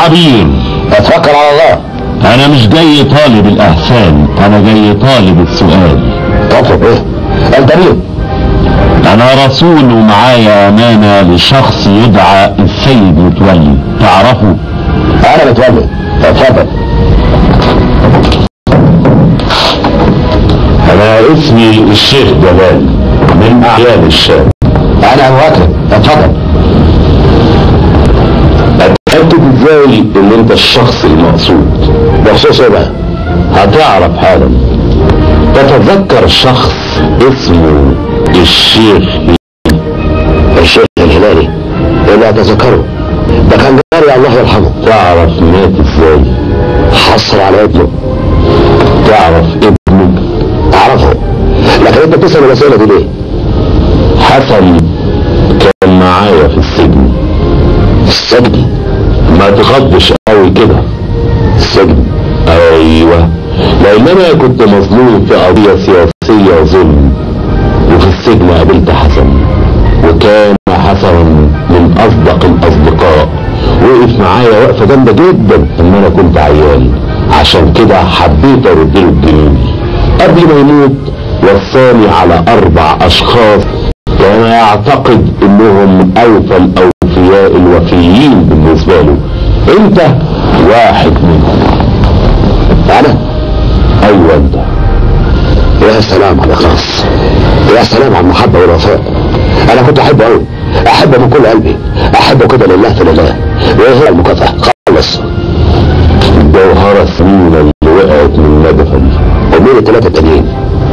عبير اتوكل على الله انا مش جاي طالب الاحسان انا جاي طالب السؤال تطلب ايه انت مين انا رسول ومعايا امانة لشخص يدعى السيد متولي تعرفه انا متولي اتفضل انا اسمي الشيخ جلال من اعيان الشام انا ابو بكر اتفضل اتأكد ازاي ان انت الشخص المقصود بخصوص ايه بقى هتعرف حالا تتذكر شخص اسمه الشيخ الشيخ الهلالي اللي اتذكره ده كان جاري الله يرحمه تعرف مات ازاي حصر على ابنه تعرف ابنه اعرفه لكن انت بتسال الاسئله دي ليه حسن كان معايا في السجن في السجن ما تخضش قوي كده السجن ايوه لان انا كنت مظلوم في قضية سياسية ظلم وفي السجن قابلت حسن وكان حسن من اصدق الاصدقاء وقف معايا وقفة جامدة جدا ان انا كنت عيان عشان كده حبيت ارد له الجميل قبل ما يموت وصاني على اربع اشخاص كان يعتقد انهم من اوفى الاوفياء الوفيين بالنسبة له انت واحد منهم انا ايوه انت يا سلام على الاخلاص يا سلام على المحبه والوفاء انا كنت احبه قوي احبه من كل قلبي احبه كده لله في لله وايه هي المكافاه خلص الجوهرة الثمينة اللي وقعت من نجفة دي ومين الثلاثه التانيين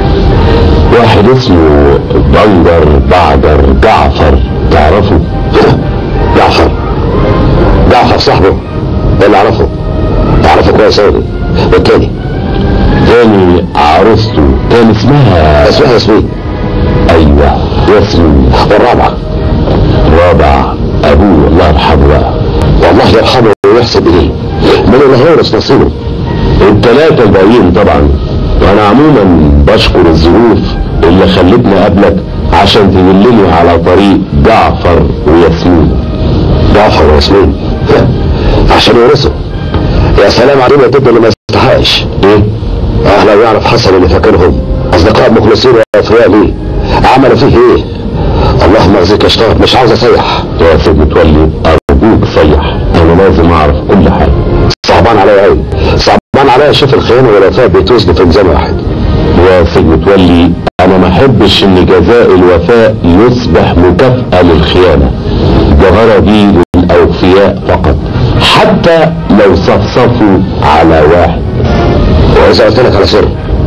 واحد اسمه بندر بعدر جعفر تعرفه جعفر جعفر صاحبه ده اللي اعرفه اعرفه كويس قوي والتاني تاني عروسته كان اسمها اسمها ياسمين ايوه ياسمين والرابعه رابع ابوه الله يرحمه بقى والله يرحمه ويحسن اليه من اللي هيورث نصيبه التلاتة الباقيين طبعا وانا عموما بشكر الظروف اللي خلتني اقابلك عشان تدلني على طريق جعفر وياسمين جعفر وياسمين عشان يورثوا يا سلام علينا ضد اللي ما يستحقش ايه اه لو يعرف حسن اللي فاكرهم اصدقاء مخلصين واوفياء ليه عملوا فيه ايه اللهم اخزيك يا شطار مش عاوز اسيح يا سيد متولي ارجوك صيح انا لازم اعرف كل حاجة صعبان عليا قوي صعبان عليا اشوف الخيانه والوفاء بيتوزنوا في ميزان واحد يا سيد متولي انا ما احبش ان جزاء الوفاء يصبح مكافأة للخيانة الجوهرة دي للاوفياء فقط حتى لو صفصفوا على واحد واذا قلت لك على سر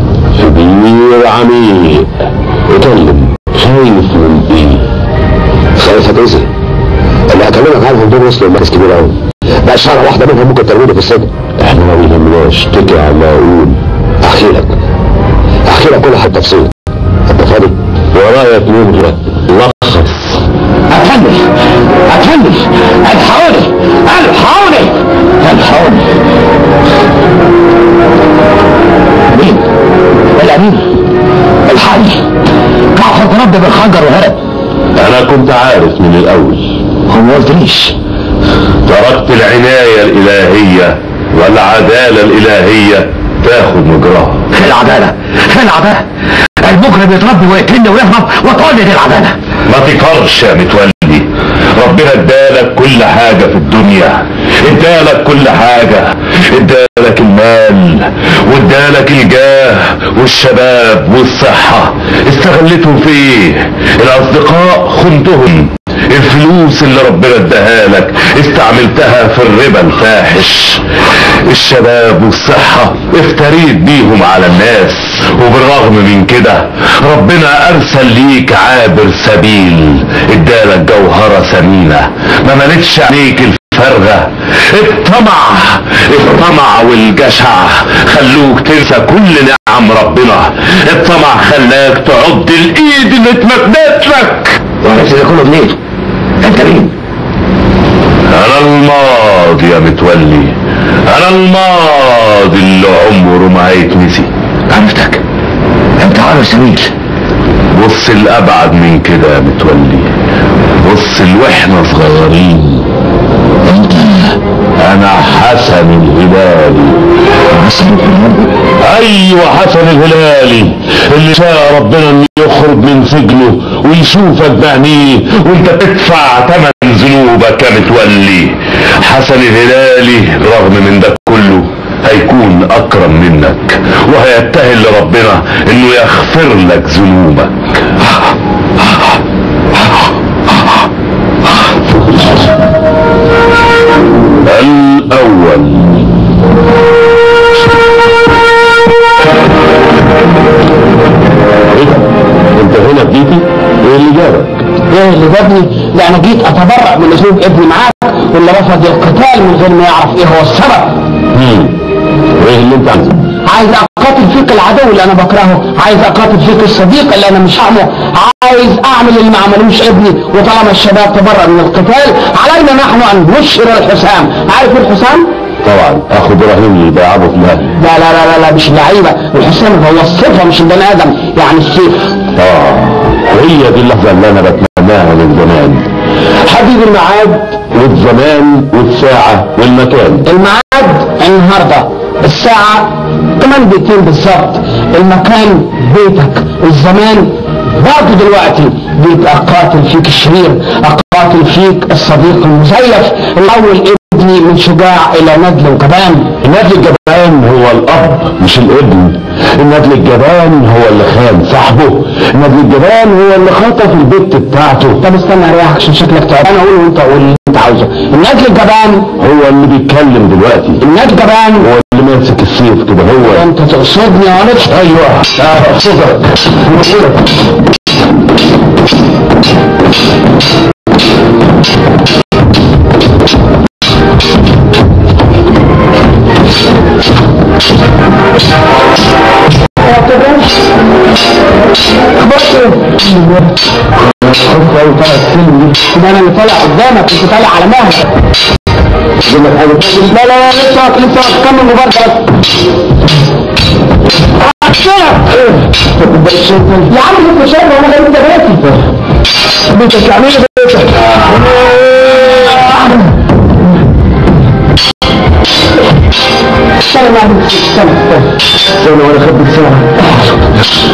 كبير عميق اتكلم خايف من ايه خايف اتاذي اللي هكلمك عنهم دول وصلوا لمركز كبير قوي ده اشاره واحده منهم ممكن ترميني في السجن احنا ما بيهمناش اتكل على الله اقول احكي لك احكي لك كل حاجه تفصيل انت فاضي ورايك مهلة لخص افندي افندي الحقوني الحقوني الحقوني مين؟ الامين الحقني جعفر تربى بالخنجر وهرب انا كنت عارف من الاول هو ما قلتليش تركت العناية الالهية والعدالة الالهية تاخد مجراها فين العداله؟ فين العداله؟ المجرم يتربي ويقتلني ويهرب وتقول لي دي العداله ما تكرش يا متولي ربنا ادالك كل حاجة في الدنيا ادالك كل حاجة ادالك المال وادالك الجاه والشباب والصحة استغلتهم في ايه الاصدقاء خنتهم الفلوس اللي ربنا اداها لك استعملتها في الربا الفاحش الشباب والصحة افتريت بيهم على الناس وبالرغم من كده ربنا ارسل ليك عابر سبيل ادالك جوهرة ثمينة ما ملتش عليك الفرغة الطمع الطمع والجشع خلوك تنسى كل نعم ربنا الطمع خلاك تعض الايد اللي اتمدت لك وعرفت ده كله منين؟ انت مين؟ انا الماضي يا متولي انا الماضي اللي عمره ما هيتنسي عرفتك انت عارف سمير بص الابعد من كده يا متولي بص واحنا صغيرين انا حسن الهلالي حسن الهلالي ايوه حسن الهلالي اللي شاء ربنا ان يخرج من سجنه ويشوفك بعينيه وانت تدفع ثمن ذنوبك يا متولي حسن الهلالي رغم من ده كله هيكون اكرم منك وهيتهل لربنا انه يغفر لك ذنوبك الاول ايه ده؟ انت هنا بيتي؟ ايه اللي جابك؟ ايه اللي جابني؟ لا انا جيت اتبرع من اسلوب ابني معاك واللي رفض القتال من غير ما يعرف ايه هو السبب مم. وايه اللي انت عايزه؟ عايز اقاتل فيك العدو اللي انا بكرهه عايز اقاتل فيك الصديق اللي انا مش فاهمه عايز اعمل اللي ما عملوش ابني وطالما الشباب تبرأ من القتال علينا نحن ان نشهر الحسام عارف الحسام طبعا اخو ابراهيم اللي بيلعبوا في الاهلي لا لا لا لا, لا مش اللعيبه الحسام هو الصفه مش البني ادم يعني السيف اه وهي دي اللحظه اللي انا بتمناها من زمان حدد الميعاد والزمان والساعه والمكان الميعاد النهارده الساعة كمان دقيقتين بالظبط المكان بيتك الزمان برضه دلوقتي جيت اقاتل فيك الشرير اقاتل فيك الصديق المزيف الاول ابني من شجاع الى ندل وجبان النادل الجبان هو الاب مش الابن النادل الجبان هو اللي خان صاحبه النادل الجبان هو اللي خطف البت بتاعته طب استنى اريحك عشان شكلك تعب انا اقول وانت قول اللي انت عاوزه النادل الجبان هو اللي بيتكلم دلوقتي النادل الجبان هو اللي ماسك السيف كده هو انت تقصدني يا ولد ايوه اه اقصدك ده انا اللي طالع قدامك انت طالع على مهلك لا لا لا لسه واقف لسه واقف كمل مبارك بس يا عم انت شايف انا غير انت بيتي بيتك يعني ايه بيتك استنى ما عندك استنى استنى استنى وانا خدت ساعه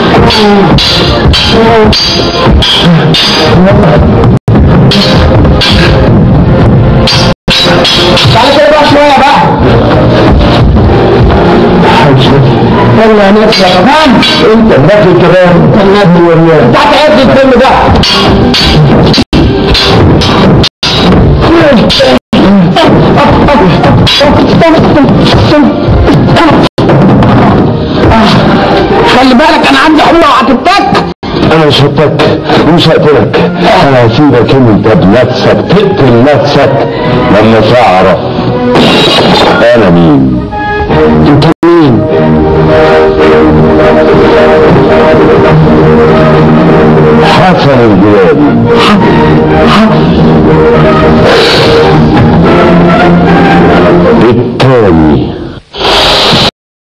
تعالى كده بقى شويه بقى يلا يا ناس يا كمان انت النادل كمان انت النادي والله انت هتعد الفيلم ده خلي بالك انا عندي حلوه وهتتك انا مش هتك ومش هقتلك انا هسيبك انت بنفسك تقتل نفسك لما تعرف انا مين انت